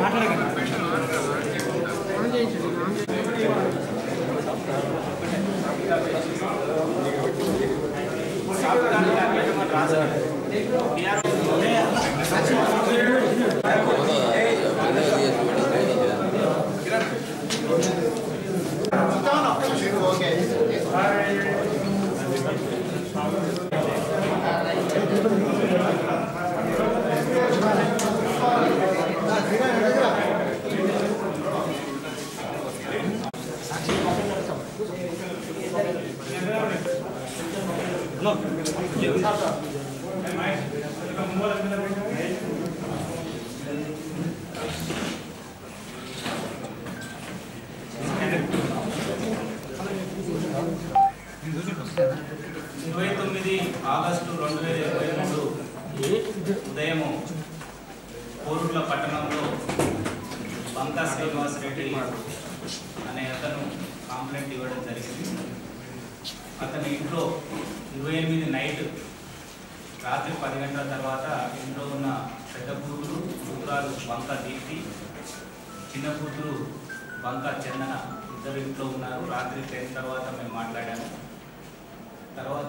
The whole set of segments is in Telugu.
ఇరవై తొమ్మిది ఆగస్టు రెండు వేల ఇరవై మూడు ఉదయం కోరుట్ల పట్టణంలో బంకా శ్రీనివాస్ రెడ్డి అనే అతను కాంప్లైంట్ ఇవ్వడం జరిగింది అతని ఇంట్లో ఇరవై ఎనిమిది నైట్ రాత్రి పది గంటల తర్వాత ఇంట్లో ఉన్న పెద్ద కూతురు కూతురాలు బంక దీప్తి చిన్న కూతురు బంక చందన ఇద్దరు ఇంట్లో ఉన్నారు రాత్రి టెన్ తర్వాత మేము మాట్లాడాము తర్వాత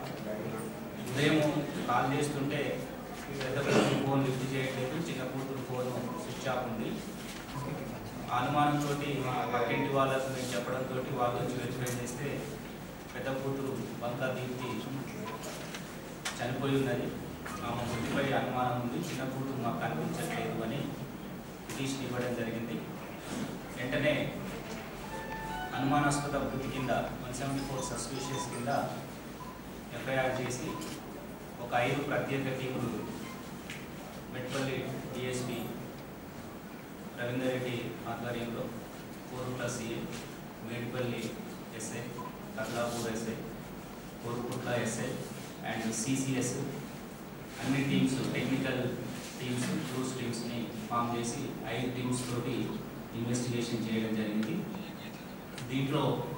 ఉదయం కాల్ చేస్తుంటే పెద్ద కూతురు ఫోన్ లిఫ్ట్ చేయట్లేదు చిన్న కూతురు ఫోన్ స్విచ్ ఆఫ్ ఉంది ఆ అనుమానంతో మా పక్కింటి వాళ్ళకు నేను చెప్పడంతో వాళ్ళ నుంచి వెరిఫై చేస్తే పెద్ద కూతురు బంక దీప్తి చనిపోయి ఉన్నది ఆమె మృతిపై అనుమానం ఉంది చిన్న కూతురు మాకు కనిపించట్లేదు అని పిటిషన్ ఇవ్వడం జరిగింది వెంటనే అనుమానాస్పద మృతి కింద వన్ సెవెంటీ ఫోర్ సస్పిషియస్ కింద ఎఫ్ఐఆర్ చేసి ఒక ఐదు ప్రత్యేక టీములు మెట్పల్లి డిఎస్పి రవీందర్ రెడ్డి ఆధ్వర్యంలో Korutla CI Medipalli SI Karlapur SI Korutla SI and CCS అన్ని టీమ్స్ టెక్నికల్ టీమ్స్ క్రూస్ టీమ్స్ని ఫామ్ చేసి ఐదు టీమ్స్ తోటి ఇన్వెస్టిగేషన్ చేయడం జరిగింది దీంట్లో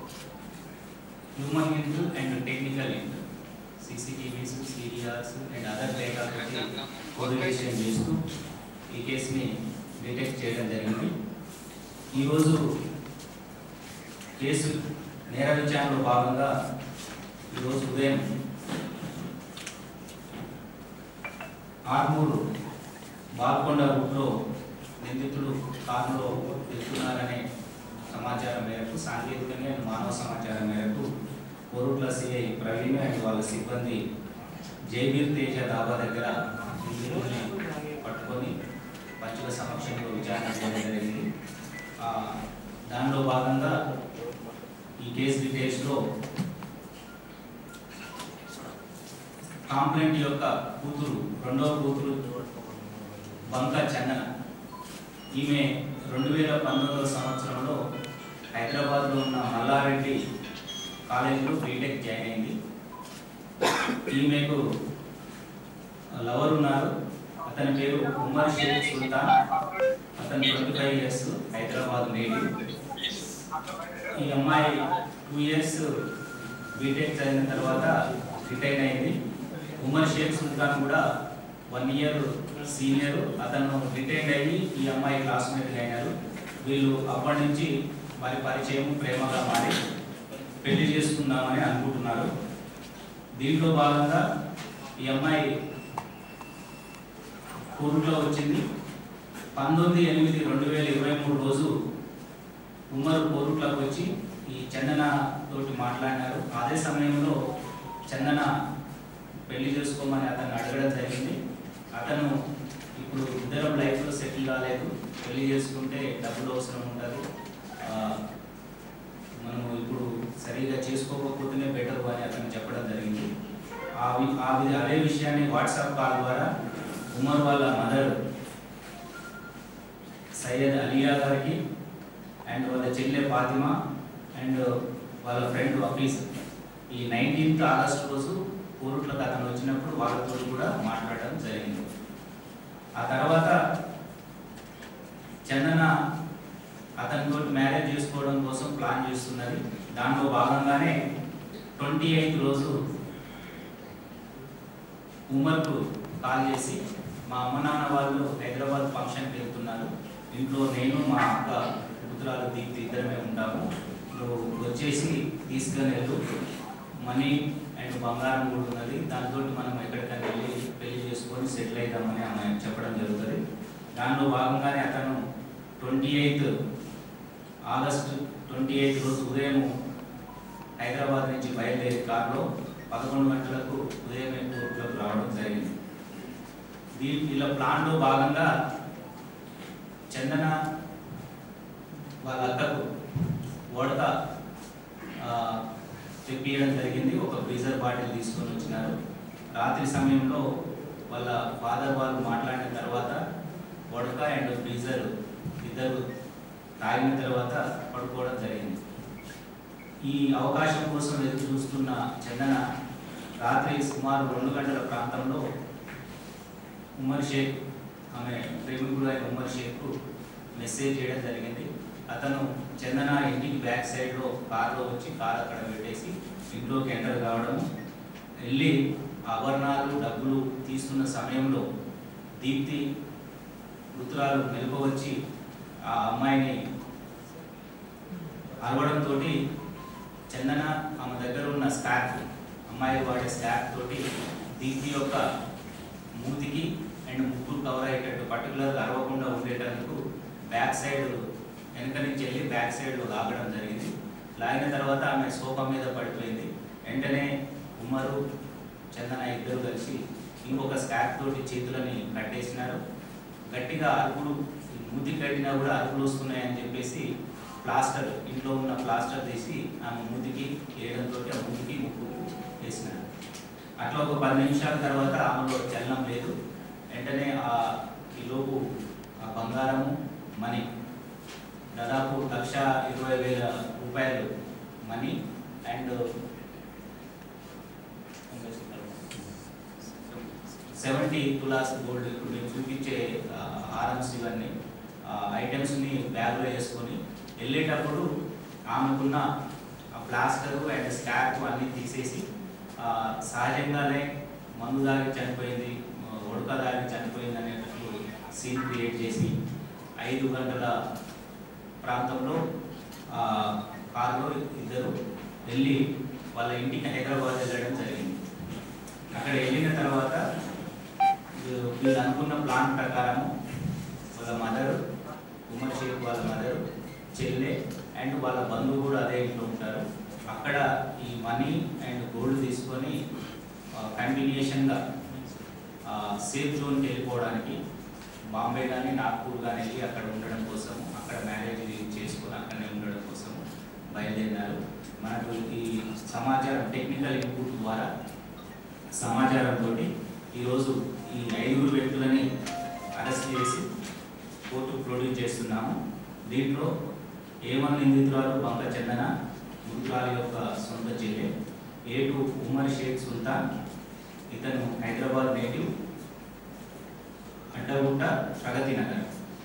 human int and technical int CCTVs serials and other data తోటి కోరిలేషన్ చేస్తూ ఈ కేసుని డిటెక్ట్ చేయడం జరిగింది ఈరోజు కేసు నేర విచారణలో భాగంగా ఈరోజు ఉదయం ఆర్మూరు బాల్కొండ రూట్లో నిందితుడు కారులో వెళ్తున్నారనే సమాచారం మేరకు సాంకేతికంగా అండ్ మానవ సమాచారం మేరకు కోరుట్ల సిఐ ప్రవీణ్ అండ్ వాళ్ళ సిబ్బంది జైబీర్ తేజ దాబా దగ్గర నిందితుడిని పట్టుకొని పంచుల సమక్షంలో విచారణ చేయడం జరిగింది ఆ, దానిలో భాగంగా ఈ కేసు డీటెయిల్స్లో కాంప్లైంట్ యొక్క కూతురు రెండవ కూతురు బంక చందన ఈమె రెండు వేల పంతొమ్మిదవ సంవత్సరంలో హైదరాబాద్లో ఉన్న మల్లారెడ్డి కాలేజీలో బీటెక్ జాయిన్ అయింది ఈమెకు లవర్ ఉన్నారు అతని పేరు ఉమర్ షేక్ సుల్తాన్ అతను twenty five years Hyderabad native ఈ అమ్మాయి టూ ఇయర్స్ బీటెక్ చదివిన తర్వాత రిటైర్ అయింది ఉమర్ షేక్ సుల్తాన్ కూడా వన్ ఇయర్ సీనియర్ అతను రిటైర్డ్ అయ్యి ఈ అమ్మాయి క్లాస్మేట్ అయినారు వీళ్ళు అప్పటి నుంచి వారి పరిచయం ప్రేమగా మారి పెళ్లి చేసుకుందామని అనుకుంటున్నారు దీంట్లో భాగంగా ఈ అమ్మాయి ఊరిలో వచ్చింది పంతొమ్మిది ఎనిమిది రెండు వేల ఇరవై మూడు రోజు ఉమర్ కోరుట్లోకి వచ్చి ఈ చందన తోటి మాట్లాడినారు అదే సమయంలో చందన పెళ్లి చేసుకోమని అతను అడగడం జరిగింది అతను ఇప్పుడు ఇద్దరం లైఫ్లో సెటిల్ కాలేదు పెళ్లి చేసుకుంటే డబ్బులు అవసరం ఉంటుంది ఆ, మనము ఇప్పుడు సరిగా చేసుకోకపోతేనే బెటర్ అని అతను చెప్పడం జరిగింది ఆ వి- ఆ వి- అదే విషయాన్ని వాట్సాప్ కాల్ ద్వారా ఉమర్ వాళ్ళ మదర్ సయ్యద్ అలియా గారికి అండ్ వాళ్ళ చెల్లె ఫాతిమా అండ్ వాళ్ళ ఫ్రెండ్ హఫీజ్ ఈ నైన్టీన్త్ ఆగస్ట్ రోజు కోరుట్లకు అతను వచ్చినప్పుడు వాళ్ళతో కూడా మాట్లాడడం జరిగింది ఆ తర్వాత చందన అతనితో మ్యారేజ్ చేసుకోవడం కోసం ప్లాన్ చేస్తున్నది దాంట్లో భాగంగానే ట్వంటీ ఎయిత్ రోజు ఉమర్కు కాల్ చేసి మా అమ్మ నాన్న వాళ్ళు హైదరాబాద్ ఫంక్షన్కి వెళ్తున్నారు ఇంట్లో నేను మా అక్క కూతురాలు దీప్తి ఇద్దరమే ఉంటాము నువ్వు వచ్చేసి తీసుకొని వెళ్ళు మనీ అండ్ బంగారం కూడా ఉన్నది దాంతో మనం ఎక్కడికైనా వెళ్ళి పెళ్లి చేసుకొని సెటిల్ అవుతామని ఆమె చెప్పడం జరుగుతుంది దానిలో భాగంగానే అతను twenty eighth August twenty eighth రోజు ఉదయం హైదరాబాద్ నుంచి బయలుదేరి కారులో పదకొండు గంటలకు ఉదయం ఎయిర్పోర్ట్లోకి రావడం జరిగింది దీని ఇలా ప్లాన్లో భాగంగా చందన వాళ్ళ అక్కకు వడక ఆ, తెప్పియడం జరిగింది ఒక ఫ్రీజర్ బాటిల్ తీసుకొని వచ్చినారు రాత్రి సమయంలో వాళ్ళ ఫాదర్ వాళ్ళు మాట్లాడిన తర్వాత వడక అండ్ ఫ్రీజర్ ఇద్దరు తాగిన తర్వాత పడుకోవడం జరిగింది ఈ అవకాశం కోసం ఎదురు చూస్తున్న చందన రాత్రి సుమారు రెండు గంటల ప్రాంతంలో ఉమర్ షేక్ ఆమె ప్రేమికుడు అయిన ఉమర్ షేక్కు మెసేజ్ చేయడం జరిగింది అతను చందన ఇంటికి బ్యాక్ సైడ్లో కార్లో వచ్చి కార్ అక్కడ పెట్టేసి ఇంట్లోకి ఎంటర్ కావడం వెళ్ళి ఆభరణాలు డబ్బులు తీసుకున్న సమయంలో దీప్తి మృతురాలు మెలకు వచ్చి ఆ అమ్మాయిని అరవడంతో చందన ఆమె దగ్గర ఉన్న స్కార్ఫ్ అమ్మాయి వాడే స్కార్ఫ్ తోటి దీప్తి యొక్క మూతికి అండ్ ముక్కులు కవర్ అయ్యేటట్టు పర్టికులర్గా అరవకుండా ఉండేటందుకు బ్యాక్ సైడ్ వెనక నుంచి వెళ్ళి బ్యాక్ సైడ్ లాగడం జరిగింది లాగిన తర్వాత ఆమె సోఫా మీద పడిపోయింది వెంటనే ఉమ్మరు చందన ఇద్దరు కలిసి ఇంకొక స్కార్ఫ్ తోటి చేతులని కట్టేసినారు గట్టిగా అరుపులు మూతి కట్టినా కూడా అరుపులు వస్తున్నాయని చెప్పేసి ప్లాస్టర్ ఇంట్లో ఉన్న ప్లాస్టర్ తీసి ఆమె మూతికి వేయడంతో ఆ మూతికి ముక్కు వేసినారు అట్లా ఒక పది నిమిషాల తర్వాత ఆమెలో చలనం లేదు వెంటనే ఆ ఈలోపు ఆ బంగారము మనీ దాదాపు లక్ష ఇరవై వేల రూపాయలు మనీ అండ్ సెవెంటీ తులాస్ గోల్డ్ ఇప్పుడు నేను చూపించే ఆ, హారమ్స్ ఇవన్నీ ఐటమ్స్ని బ్యాగ్లో వేసుకొని వెళ్ళేటప్పుడు ఆమెకున్న ఆ ప్లాస్టర్ అండ్ స్కార్ప్ అన్నీ తీసేసి ఆ, సహజంగానే మందు దాగి చనిపోయింది ఆ, ఉడక దాగి చనిపోయింది అనేటట్లు సీన్ క్రియేట్ చేసి ఐదు గంటల ప్రాంతంలో ఆ, కారులో ఇద్దరు వెళ్ళి వాళ్ళ ఇంటికి హైదరాబాద్ వెళ్ళడం జరిగింది అక్కడ వెళ్ళిన తర్వాత వీళ్ళు- వీళ్ళు అనుకున్న ప్లాన్ ప్రకారము వాళ్ళ మదర్ ఉమర్ షేక్ వాళ్ళ మదర్ చెల్లె అండ్ వాళ్ళ బంధువు కూడా అదే ఇంట్లో ఉంటారు అక్కడ ఈ మనీ అండ్ గోల్డ్ తీసుకొని కంటిన్యూషన్గా సేఫ్ జోన్కి వెళ్ళిపోవడానికి బాంబే కానీ నాగ్పూర్ కానీ వెళ్ళి అక్కడ ఉండడం కోసం అక్కడ మ్యారేజ్ చేసుకొని అక్కడనే ఉండడం కోసం బయలుదేరినారు మనకు ఈ సమాచారం టెక్నికల్ ఇన్పుట్ ద్వారా సమాచారంతో ఈరోజు ఈ ఐదుగురు వ్యక్తులని అరెస్ట్ చేసి కోర్టు ప్రొడ్యూస్ చేస్తున్నాము దీంట్లో ఏమన్ నిందితురాలు బంక చందన మృతురాలి యొక్క సొంత చెల్లె ఏ టు ఉమర్ షేక్ సుల్తాన్ ఇతను హైదరాబాద్ నేటివ్ అడ్డగుట్ట ప్రగతి నగర్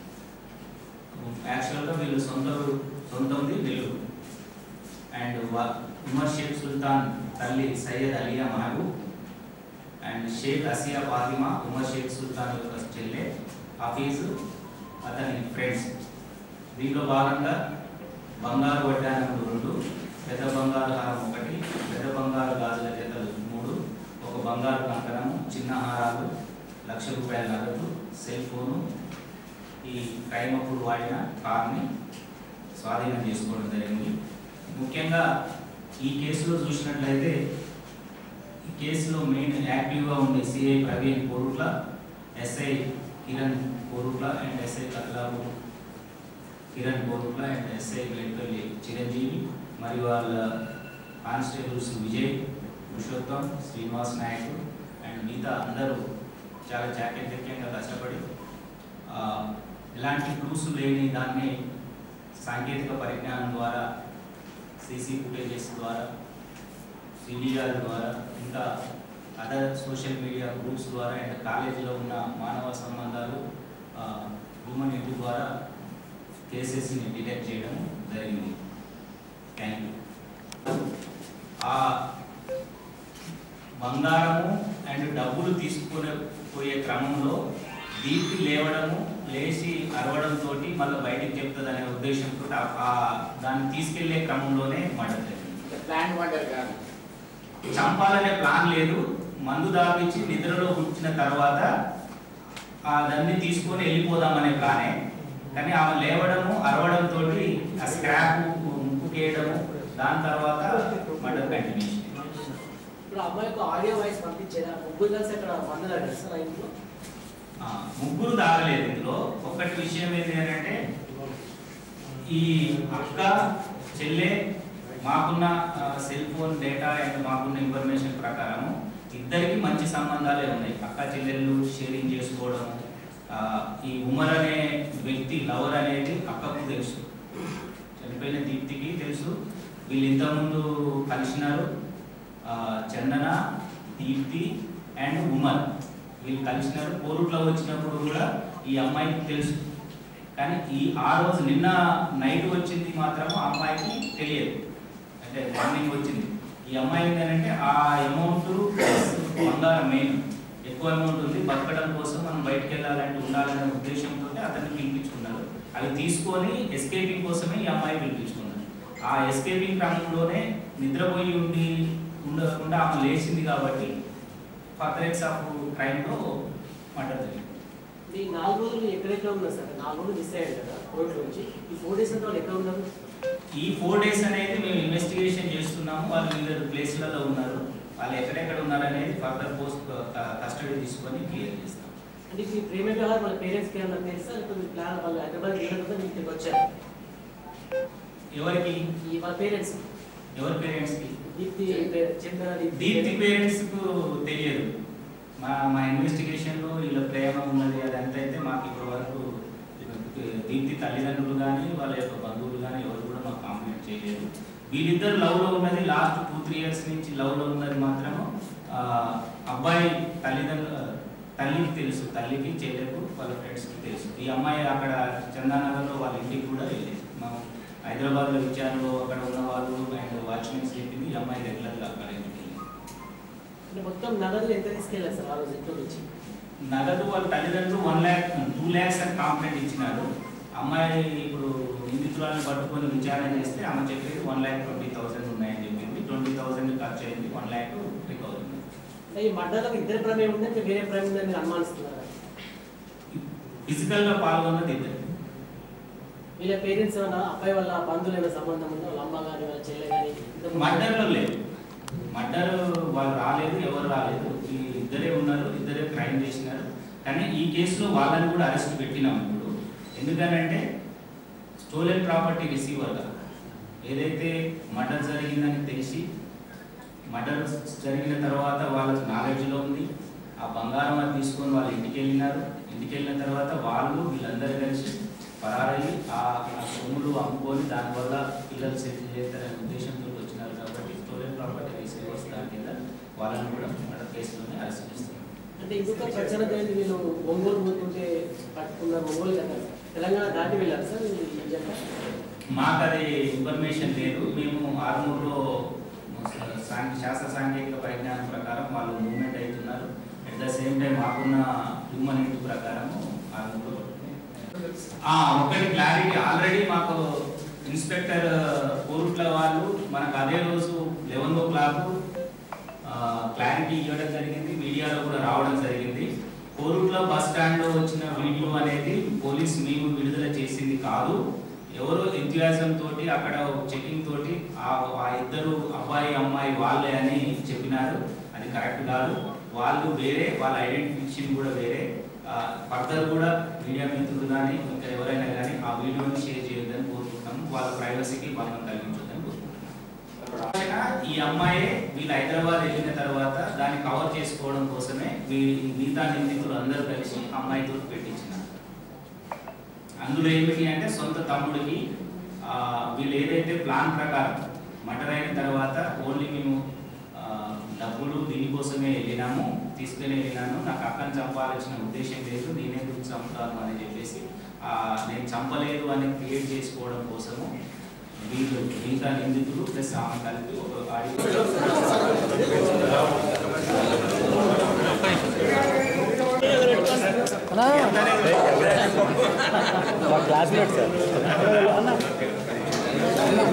యాక్చువల్గా వీళ్ళు సొంత సొంతంది నెల్లూరు అండ్ వా- ఉమర్ షేక్ సుల్తాన్ తల్లి సయ్యద్ అలియా మహబూబ్ అండ్ షేక్ అసియా ఫాతిమా ఉమర్ షేక్ సుల్తాన్ యొక్క చెల్లె హఫీజ్ అతని ఫ్రెండ్స్ దీంట్లో భాగంగా బంగారు వడ్డానములు రెండు పెద్ద బంగారు హారం ఒకటి పెద్ద బంగారు గాజుల జతలు మూడు ఒక బంగారు కంకణము చిన్న హారాలు లక్ష రూపాయల నగదు సెల్ ఫోను ఈ క్రైమ్ అప్పుడు వాడిన కార్ని స్వాధీనం చేసుకోవడం జరిగింది ముఖ్యంగా ఈ కేసులో చూసినట్లయితే ఈ కేసులో మెయిన్ యాక్టివ్గా ఉండే CI Praveen Korutla SI Kiran Korutla and SI Kathlapu Kiran Korutla and SI Venkalli Chiranjeevi మరియు వాళ్ళ కానిస్టేబుల్స్ విజయ్ పురుషోత్తం శ్రీనివాస్ నాయక్ అండ్ మిగతా అందరూ చాలా చాకచక్యంగా కష్టపడి ఆ, ఎలాంటి క్లూస్ లేని దాన్ని సాంకేతిక పరిజ్ఞానం ద్వారా సీసీ ఫుటేజెస్ ద్వారా సిడిఆర్ ద్వారా ఇంకా అదర్ సోషల్ మీడియా గ్రూప్స్ ద్వారా అండ్ కాలేజీలో ఉన్న మానవ సంబంధాలు హ్యూమన్ ఇంటి ద్వారా కేసెస్ని డిటెక్ట్ చేయడం జరిగింది థ్యాంక్ యూ ఆ బంగారము అండ్ డబ్బులు తీసుకునే పోయే క్రమంలో దీప్తి లేవడము లేచి అరవడంతో మళ్ళీ బయటికి చెప్తుంది అనే ఉద్దేశంతో ఆ- ఆ దాన్ని తీసుకెళ్లే క్రమంలోనే మర్డర్ జరిగింది ప్లాన్ వండర్ కాదు చంపాలనే ప్లాన్ లేదు మందు దాపించి నిద్రలో కూర్చున్న తర్వాత ఆ దాన్ని తీసుకొని వెళ్ళిపోదామనే ప్లానే కానీ ఆమె లేవడము అరవడంతో ఆ స్క్రాప్ ముక్కుకేయడము దాని తర్వాత మర్డర్ కంటిన్యూషన్ ఇప్పుడు అమ్మాయి యొక్క ఆడియో వాయిస్ పంపించేదా ముగ్గురు కలిసి అక్కడ వందలాడారు సార్ ఆ ఇంట్లో ఆ, ముగ్గురు దాగలేదు ఇందులో ఒక్కటి విషయం ఏంటి అని అంటే ఈ అక్క చెల్లె మాకున్న ఆ, సెల్ ఫోన్ డేటా అండ్ మాకున్న ఇన్ఫర్మేషన్ ప్రకారం ఇద్దరికి మంచి సంబంధాలే ఉన్నాయి అక్క చెల్లెళ్ళు షేరింగ్ చేసుకోవడం ఆ, ఈ ఉమర్ అనే వ్యక్తి లవర్ అనేది అక్కకు తెలుసు చనిపోయిన దీప్తికి తెలుసు వీళ్ళు ఇంతకుముందు కలిసినారు ఆ, చందన దీప్తి అండ్ ఉమర్ వీళ్ళు కలిసినారు కోరుట్లో వచ్చినప్పుడు కూడా ఈ అమ్మాయికి తెలుసు కానీ ఈ ఆ రోజు నిన్న నైట్ వచ్చింది మాత్రం ఆ అమ్మాయికి తెలియదు అంటే మార్నింగ్ వచ్చింది ఈ అమ్మాయి ఏంటంటే ఆ అమౌంట్ బంగారం మెయిన్ ఎక్కువ అమౌంట్ ఉంది బతకడం కోసం మనం బయటకు వెళ్ళాలంటే ఉండాలనే ఉద్దేశంతో అతన్ని పిలిపించుకున్నారు అవి తీసుకొని ఎస్కేపింగ్ కోసమే ఈ అమ్మాయి పిలిపించుకున్నారు ఆ ఎస్కేపింగ్ క్రమంలోనే నిద్రపోయి ఉండి ఉండకుండా ఆమె లేచింది కాబట్టి ఫర్దర్ ఆఫ్ క్రైమ్లో మర్డర్ జరిగింది ఈ నాలుగు రోజులు ఎక్కడెక్కడ ఉన్నారు సార్ నాలుగు రోజులు మిస్ అయ్యారు కదా కోర్టు నుంచి ఈ ఫోర్ డేస్ అంతా వాళ్ళు ఎక్కడ ఉన్నారు ఈ ఫోర్ డేస్ అనేది మేము ఇన్వెస్టిగేషన్ చేస్తున్నాము వాళ్ళు వివిధ ప్లేస్లలో ఉన్నారు వాళ్ళు ఎక్కడెక్కడ ఉన్నారు అనేది ఫర్దర్ పోస్ట్ కస్టడీ తీసుకొని క్లియర్ చేస్తాం అంటే ఈ ప్రేమ వ్యవహారం వాళ్ళ పేరెంట్స్కి ఏమన్నా తెలుసా లేకపోతే ప్లాన్ వాళ్ళు హైదరాబాద్ వెళ్ళకుండా మీకు ఇక్కడికి వచ్చారు ఎవరికి ఈ వాళ్ళ పేరెంట్స్ ఎవరి పేరెంట్స్కి దీప్తి పేరు- చంద్ర దీప్తి పేరెంట్స్కు తెలియదు మా మా ఇన్వెస్టిగేషన్లో వీళ్ళ ప్రేమ ఉన్నది అదంతా అయితే మాకు ఇప్పటి వరకు దీప్తి తల్లిదండ్రులు కానీ వాళ్ళ యొక్క బంధువులు కానీ ఎవరు కూడా మాకు కాంప్లీట్ చేయలేదు వీళ్ళిద్దరు లవ్లో ఉన్నది లాస్ట్ టూ త్రీ ఇయర్స్ నుంచి లవ్లో ఉన్నది మాత్రం ఆ, అబ్బాయి తల్లిదండ్రులు తల్లికి తెలుసు తల్లికి చెల్లెకు వాళ్ళ ఫ్రెండ్స్కి తెలుసు ఈ అమ్మాయి అక్కడ చందానగర్లో వాళ్ళ ఇంటికి కూడా వెళ్ళేది మా హైదరాబాద్లో విచారణలో అక్కడ ఉన్న వాళ్ళు అండ్ వాచ్మెన్స్ చెప్పింది ఈ అమ్మాయి రెగ్యులర్గా అక్కడ ఇంటికి వెళ్ళేది. అంటే మొత్తం నగదు ఎంత తీసుకెళ్ళారు సార్ ఆ రోజు ఇంట్లో నుంచి నగదు వాళ్ళ తల్లిదండ్రులు వన్ ల్యాక్ టూ ల్యాక్స్ అని కాంప్లైంట్ ఇచ్చినారు అమ్మాయి ఇప్పుడు నిందితురాలను పట్టుకొని విచారణ చేస్తే ఆమె చెప్పేది వన్ ల్యాక్ ట్వంటీ థౌసండ్ ఉన్నాయని చెప్పింది ట్వంటీ థౌసండ్ ఖర్చు అయింది వన్ ల్యాక్ రికవర్ అయింది అంటే ఈ మర్డర్లో ఇద్దరు ప్రమేయం ఉంటే ఇంకా వేరే ప్రమేయం ఉందని మీరు అనుమానిస్తున్నారా ఫిజికల్గా పాల్గొన్నది ఇద్దరు వీళ్ళ పేరెంట్స్ ఏమన్నా అబ్బాయి వాళ్ళ బంధువులు ఏమైనా సంబంధం ఉందా వాళ్ళ అమ్మ కానీ వాళ్ళ చెల్లె కానీ మర్డర్లో లేదు మర్డర్ వాళ్ళు రాలేదు ఎవరు రాలేదు ఈ ఇద్దరే ఉన్నారు ఇద్దరే క్రైమ్ చేసినారు కానీ ఈ కేసులో వాళ్ళని కూడా అరెస్ట్ పెట్టినాం ఇప్పుడు ఎందుకనంటే స్టోలెన్ ప్రాపర్టీ రిసీవర్గా ఏదైతే మర్డర్ జరిగిందని తెలిసి మర్డర్ జరిగిన తర్వాత వాళ్ళకి నాలెడ్జ్లో ఉంది ఆ బంగారం అది తీసుకొని వాళ్ళ ఇంటికి వెళ్ళినారు ఇంటికి వెళ్ళిన తర్వాత వాళ్ళు వీళ్ళందరూ కలిసి పరారయ్యి ఆ ఆ సొమ్ములు అమ్ముకొని దానివల్ల పిల్లలు సెటిల్ చేస్తారనే ఉద్దేశంతో వచ్చినారు కాబట్టి స్టోలెన్ ప్రాపర్టీ రిసీవర్స్ దాని కింద వాళ్ళని కూడా మర్డర్ కేసులోనే అరెస్ట్ చేస్తున్నారు అంటే ఇంకొక ప్రచన జరిగింది వీళ్ళు ఒంగోలు పోతుంటే పట్టుకున్నారు ఒంగోలు కదా తెలంగాణ దాటి వెళ్ళారు సార్ ఈ జంట మాకు అది ఇన్ఫర్మేషన్ లేదు మేము ఆర్మూర్లో సాంఘి శాస్త్ర సాంఘిక పరిజ్ఞానం ప్రకారం వాళ్ళు మూవ్మెంట్ అవుతున్నారు అట్ ద సేమ్ టైం మాకున్న హ్యూమన్ ఇంటి ప్రకారం ఆర్మూర్లో ఆ, ఒకటి క్లారిటీ ఆల్రెడీ మాకు ఇన్స్పెక్టర్ కోరుట్ల వాళ్ళు మనకు అదే రోజు లెవెన్ ఓ క్లాక్ క్లారిటీ ఇవ్వడం జరిగింది మీడియాలో కూడా రావడం జరిగింది కోరుట్ల బస్ స్టాండ్ లో వచ్చిన వీడియో అనేది పోలీస్ మేము విడుదల చేసింది కాదు ఎవరో ఎంతూయాజం తోటి అక్కడ చెకింగ్ తోటి ఆ ఆ ఇద్దరు అబ్బాయి అమ్మాయి వాళ్ళే అని చెప్పినారు అది కరెక్ట్ కాదు వాళ్ళు వేరే వాళ్ళ ఐడెంటిఫికేషన్ కూడా వేరే ఫర్దర్ కూడా మీడియా మిత్రులు కానీ ఇంకా ఎవరైనా కానీ ఆ వీడియోని షేర్ చేయొద్దని కోరుకుంటాము వాళ్ళ ప్రైవసీకి భంగం కలిగించొద్దని కోరుకుంటాము ఆలోచన ఈ అమ్మాయి వీళ్ళు హైదరాబాద్ వెళ్ళిన తర్వాత దాన్ని కవర్ చేసుకోవడం కోసమే వీ- మిగతా నిందితులు అందరూ కలిసి అమ్మాయితో పెట్టించినారు అందులో ఏమిటి అంటే సొంత తమ్ముడికి ఆ, వీళ్ళు ఏదైతే ప్లాన్ ప్రకారం మర్డర్ అయిన తర్వాత ఓన్లీ మేము ఆ, డబ్బులు దీనికోసమే వెళ్ళినాము తీసుకుని వెళ్ళినాను నాకు అక్కని చంపాల్సిన ఉద్దేశం లేదు నేనెందుకు చంపుతాను అని చెప్పేసి ఆ, నేను చంపలేదు అని క్రియేట్ చేసుకోవడం కోసము వీళ్ళు మిగతా నిందితులు ప్లస్ ఆమె కలిపి ఒక ఆడియో అలా మా క్లాస్మేట్ సార్